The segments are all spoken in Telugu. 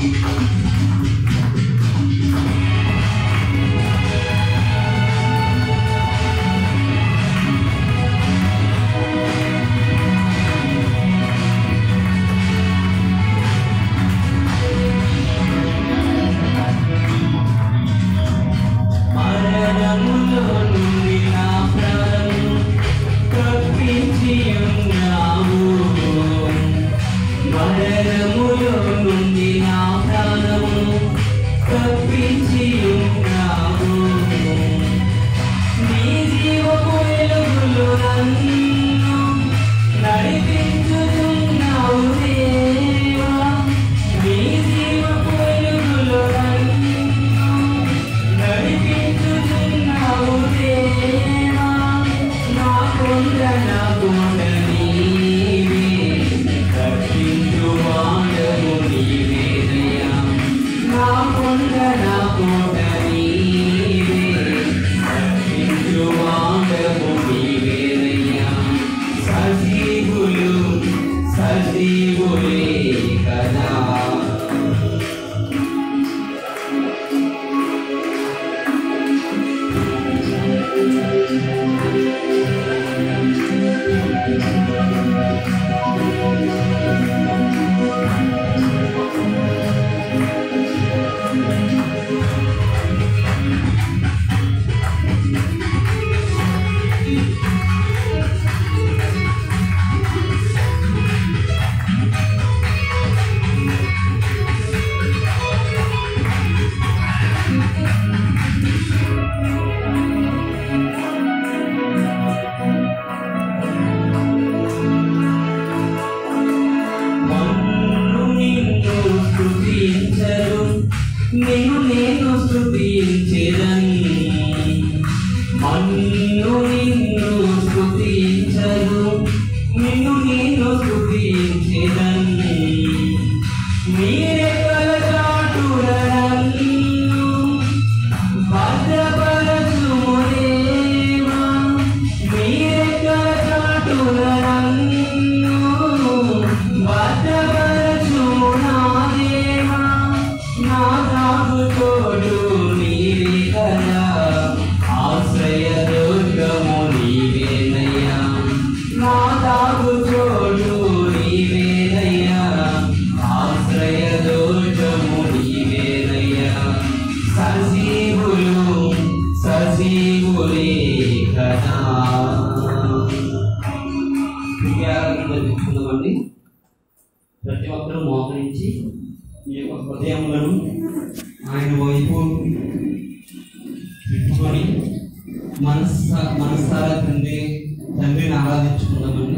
మరణములో నుండి నా ప్రాణము తప్పించి ఉన్నావు మరణములో నుండి నా ప్రాణము తప్పించి ఉన్నావు నీ జీవపు వెలుగులో నన్ను నడిపించుతున్నావు దేవా నీ జీవపు వెలుగులో నన్ను నడిపించుతున్నావు దేవా నా కొండ నా కొండ నీవే రక్షించు వాడము నీవేదయా నా కొండ నా కొండ నీవే రక్షించు వాడము నీవేదయా సజీవులు సజీవులే కదా మన్ను నిన్ను స్తుతించరు నిన్ను నేను స్తుతించెదన్ మన్ను నిన్ను స్తుతించరు నిన్ను నేను స్తుతించెదన్ మీరెక్కల చాటున నన్ను భద్రపరచుము దేవా మీరెక్కల చాటున నన్ను భద్రపరచుము నా దేవా నా తాగు తోడు నీవే కదా ఆశ్రయ దుర్గము నీవేనయ్యా నా తాగు తోడు నీవేనయ్యా ఆశ్రయ దుర్గము నీవేనయ్యా సజీవులు సజీవులే కదా తెలుసుకుందామండి ప్రతి ఒక్కరూ మోకరించి మీ యొక్క హృదయములను ఆయన వైపు తిప్పుకొని మనస్స మనసారా తండ్రి తండ్రిని ఆరాధించుకుందామండి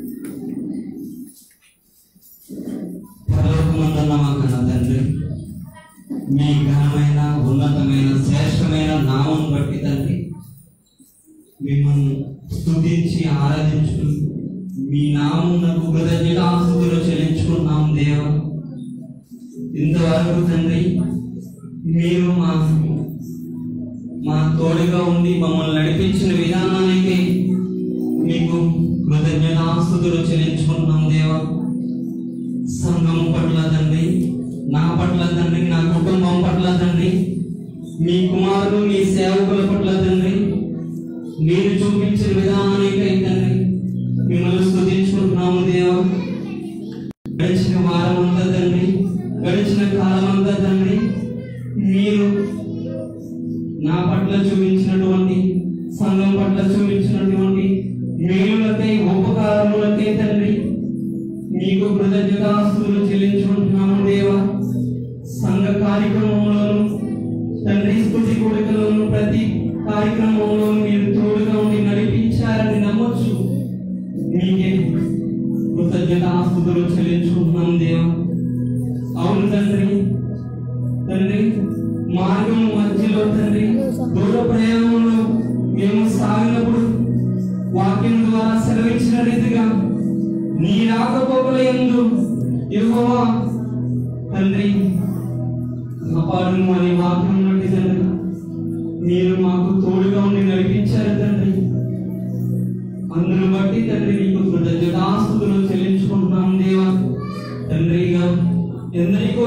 పరలోకమందున్న మా కన్న తండ్రి మీ ఘనమైన ఉన్నతమైన శ్రేష్టమైన నామం బట్టి తండ్రి మిమ్మల్ని స్తుతించి ఆరాధించుకుని మీ నామునకు కృతజ్ఞతాస్తుతులు చెల్లించుకున్నాం దేవ ఇంతవరకు తండ్రి మీరు మా మా తోడుగా ఉండి మమ్మల్ని నడిపించిన విధానానికి మీకు కృతజ్ఞతాస్తుతులు చెల్లించుకున్నాం దేవా సంఘం పట్ల తండ్రి నా పట్ల తండ్రి నా కుటుంబం పట్ల తండ్రి మీ కుమారుడు మీ సేవకుల పట్ల తండ్రి మీరు చూపించిన విధానానికై తండ్రి మిమ్మల్ని స్తుతించుకుంటున్నాము దేవా గడిచిన వారం అంతా తండ్రి గడిచిన కాలం అంతా తండ్రి మీరు నా పట్ల చూపించినటువంటి సంఘం పట్ల చూపించినటువంటి మేలులకై ఉపకారములకై తండ్రి మీకు కృతజ్ఞతాస్తులు చెల్లించుకుంటున్నాము దేవా సంఘ కార్యక్రమంలోను తండ్రి స్థుతి కొడుకలోను ప్రతి కార్యక్రమంలో మీరు తోడుగా ఉండి నడిపించారని నమ్మొచ్చు మీకే కృతజ్ఞతాస్తుతులు చెల్లించుకుంటున్నాం దేవా అవును తండ్రి తండ్రి మార్గం మధ్యలో తండ్రి దూర ప్రయాణంలో మేము సాగినప్పుడు వాక్యం ద్వారా సెలవిచ్చిన రీతిగా నీ రాకపోకల ఎందు యెహోవా తండ్రి కాపాడును అనే వాక్యం బట్టి తండ్రి మీరు మాకు తోడుగా ఉండి నడిపించారు తండ్రి అందును బట్టి తండ్రి నీకు కృతజ్ఞతాస్తుతులు చెల్లించుకుంటున్నాం దేవా తండ్రిగా ఎందరికో లేని భాగ్యం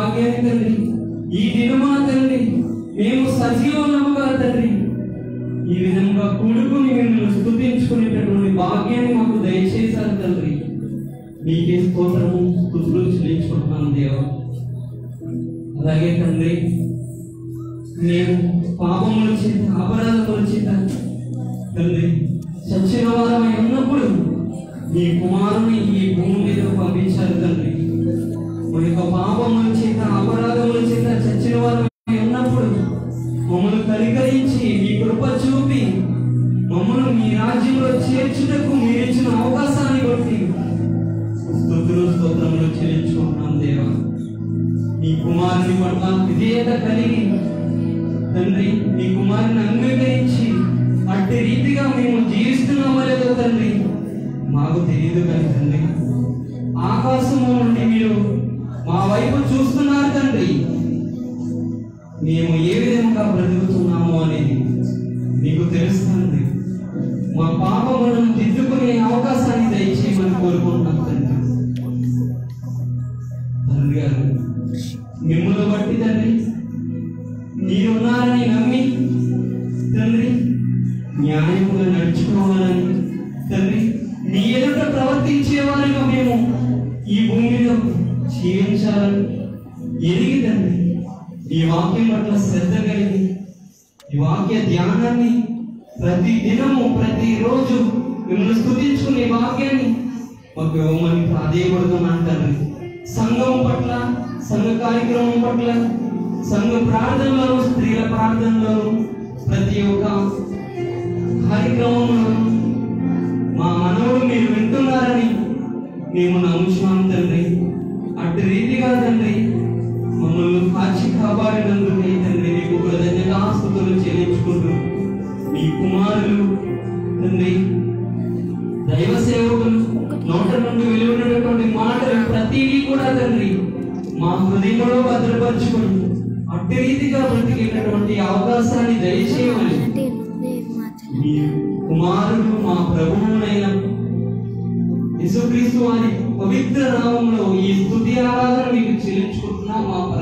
భాగ్యాన్ని తండ్రి ఈ దినమున తండ్రి మేము సజీవముగా తండ్రి ఈ విధంగా కూడుకుని మిమ్మల్ని స్థుతించుకునేటటువంటి భాగ్యాన్ని మాకు దయచేశారు తండ్రి మీకే స్తోత్రము స్థుతులు చెల్లించుకుంటున్నాను దేవ అలాగే తండ్రి మేము పాపముల చేత అపరాధముల చేత తండ్రి చచ్చిన వారమై ఉన్నప్పుడు మీ కుమారుని ఈ భూమి మీద పంపించారు తండ్రి మా యొక్క పాపముల చేత అపరాధముల చేత చచ్చిన వారమై ఉన్నప్పుడు మమ్మల్ని కనికరించి మీ కృప చూపి మమ్మల్ని మీ రాజ్యంలో చేర్చుటకు మీరు ఇచ్చిన అవకాశాన్ని బట్టి స్తుతులు స్తోత్రములు చెల్లించుకుంటున్నాం దేవా మీ కుమారుని పట్ల విధేయత కలిగి తండ్రి మీ కుమారుని అంగీకరించి అట్టి రీతిగా మేము జీవిస్తున్నామో లేదో తండ్రి మాకు తెలియదు కానీ తండ్రి ఆకాశము నుండి మీరు మా వైపు చూస్తున్నారు తండ్రి మేము ఏ విధంగా బ్రతుకుతున్నాము అనేది మీకు తెలుస్తుంది మా పాపములను దిద్దుకునే అవకాశాన్ని దయచేయమని కోరుకుంటున్నాం తండ్రి తండ్రి గారు మిమ్మల్ని బట్టి తండ్రి మీరున్నారని నమ్మి తండ్రి న్యాయముగా నడుచుకోవాలని తండ్రి నీ ఎదుట ప్రవర్తించేవారిగా మేము ఈ భూమిలో జీవించాలని ఎరిగి తండ్రి ఈ వాక్యం పట్ల శ్రద్ధ కలిగి ఈ వాక్య ధ్యానాన్ని ప్రతి దినము ప్రతి రోజు మిమ్మల్ని స్థుతించుకునే వాక్యాన్ని మాకు ఇవ్వమని ప్రాధేయపడుతున్నాను తండ్రి సంఘం పట్ల సంఘ కార్యక్రమం పట్ల సంఘ ప్రార్థనలో స్త్రీల ప్రార్థనలో ప్రతి ఒక్క కార్యక్రమంలో మా మనవుడు మీరు వింటున్నారని మేము నమ్ముచున్నాం తండ్రి అటు రీతిగా తండ్రి మమ్మల్ని కాచి కాపాడినందుకు తండ్రి మీకు కృతజ్ఞతాస్తుతులు చెల్లించుకుంటూ మీ కుమారులు తండ్రి దైవ సేవకులు నోట నుండి వెలువడినటువంటి మాటలు ప్రతిదీ కూడా తండ్రి మా హృదయంలో భద్రపరచుకొని అట్టి రీతిగా బ్రతికేటటువంటి అవకాశాన్ని దయచేయమని మీ కుమారుడు మా ప్రభువునైన యేసుక్రీస్తు వారి పవిత్ర నామంలో ఈ స్తుతి ఆరాధన మీకు చెల్లించుకుంటున్నా మా